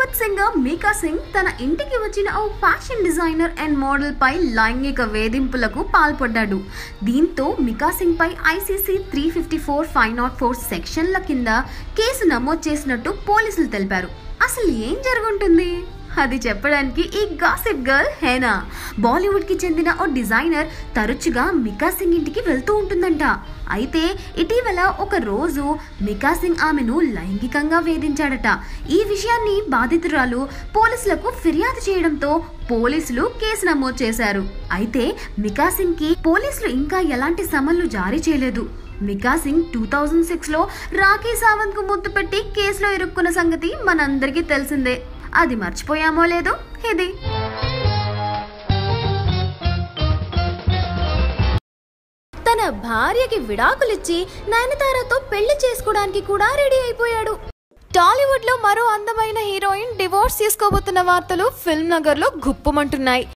Bollywood singer మీకా సింగ్ తన ఇంటికి వచ్చిన ఓ ఫ్యాషన్ డిజైనర్ అండ్ మోడల్ పై లైంగిక వేధింపులకు పాల్పడ్డాడు దీంతో మికా సింగ్ పై ICC three fifty four five not four సెక్షన్ల కింద కేసు నమోదు చేసినట్టు పోలీసులు తెలిపారు అసలు ఏం జరుగుంటుంది అది చెప్పడానికి ఈ గాసిప్ గర్ల్ హేనా బాలీవుడ్ కి చెందిన ఓ డిజైనర్ తరచుగా మికా సింగ్ ఇంటికి వెళ్తూ ఉంటుందంట అయితే ఇటీవల ఒక రోజు మికా సింగ్ ఆమెను లైంగికంగా వేధించాడట ఈ విషయాన్ని బాధితురాలు పోలీసులకు ఫిర్యాదు చేయడంతో పోలీసులు కేసు నమోదు చేశారు అయితే మికా సింగ్ కి పోలీసులు ఇంకా ఎలాంటి సమన్లు జారీ చేయలేదు మికా సింగ్ టూ థౌజండ్ సిక్స్లో రాఖీ సావంత్ కు ముద్దు పెట్టి కేసులో ఇరుక్కున్న సంగతి మనందరికీ తెలిసిందే అది మర్చిపోయామో లేదో ఇది తన భార్యకి విడాకులిచ్చి నయనతారతో పెళ్లి చేసుకోవడానికి కూడా రెడీ అయిపోయాడు టాలీవుడ్ లో మరో అందమైన హీరోయిన్ డివోర్స్ తీసుకోబోతున్న వార్తలు ఫిల్మ్ నగర్ లో గుప్పమంటున్నాయి